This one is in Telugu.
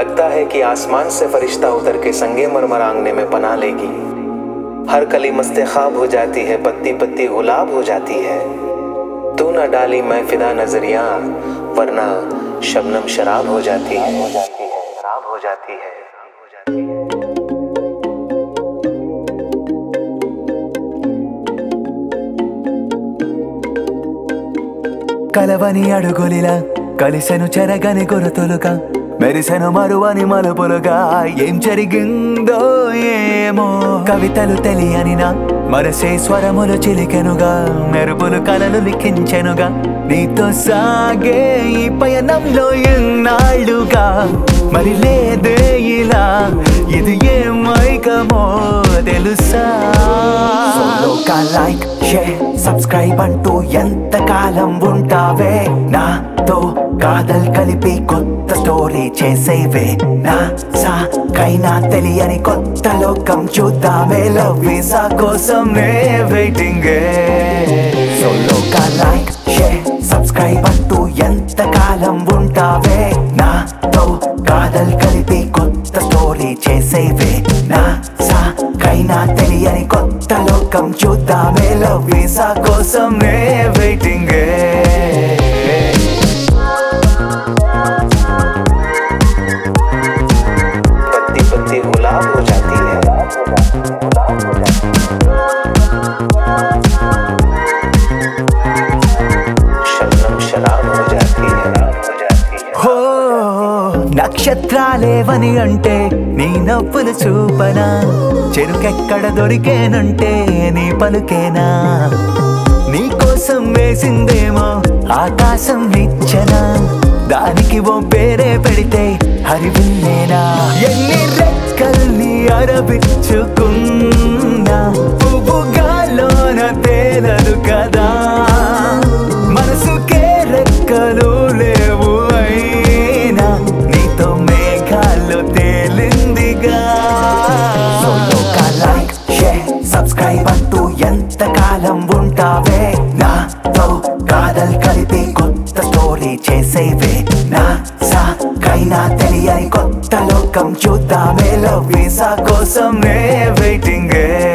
लगता है कि आसमान से फरिश्ता उतर के संगे मरमर आंगने में पना लेगी हर कली मस्ते ख्वाब हो जाती है पत्ती पत्ती गुलाब हो जाती है तू न डाली मैं फिदा नजरिया वरना शबनम शराब हो जाती है शराब हो जाती है కలవని అడుగులిలా కలిసెను చెరగని గురుతులుగా మెరిసెను మరువని మలుపులుగా ఏం జరిగిందో ఏమో కవితలు తెలియని నా మనసే స్వరములు చిలికెనుగా మెరుపులు కలలు లిఖించెనుగా నీతో సాగే ఈ పయనంలో ఎన్నాళ్ళుగా మరి లేదే ఇలా ఇది ఏ మైకమో తెలుసా ఒక లైక్ షేర్ సబ్స్క్రైబ్ అంటూ ఎంత కాలం ఉంటావే నాతో కాదల్ కలిపి కొత్త స్టోరీ చేసేవే నా సా కైనా తెలియని కొత్త లోకం చూద్దామే లవ్ వీసా కోసం నే వెయిటింగ్ సో లోక లైక్ షేర్ సబ్స్క్రైబ్ అంటూ ఎంత కాలం ఉంటావే నాతో కాదల్ కలిపి కొత్త స్టోరీ చేసేవే నా సా కైనా తెలియని కొత్త లోకం చూద్దామే లవ్ వీసా కోసం నే వెయిటింగ్ पत्ती पत्ती गुलाब हो जाती है शबनम शराब हो जाती है हो जाती है హో నక్షత్రాలేవని అంటే నీ నవ్వులు చూపనా చెరుకెక్కడ దొరికేనంటే నీ పలుకేనా నీ కోసం వేసిందేమో ఆకాశం నిచ్చనా దానికి ఓ పేరే పెడితే హరివిల్లేనా ఎన్ని రెక్కల్ని అరబిచ్చుకున్నా పువ్వుగాలోన తేలదు కదా మనసుకే రెక్కలు లేవు అయినా నీతో మేఘాల్లో తేలిందిగా లైక్ షేర్ సబ్స్క్రైబ్ అంటూ ఎంత కాలం ఉంటావే నాతో కాదల్ కలిపి కొత్త స్టోరీ చేసేవే నా సా కైనా తెలియని కొత్త లోకం చూద్దామే లవ్ వీసా కోసం నే వెయిటింగ్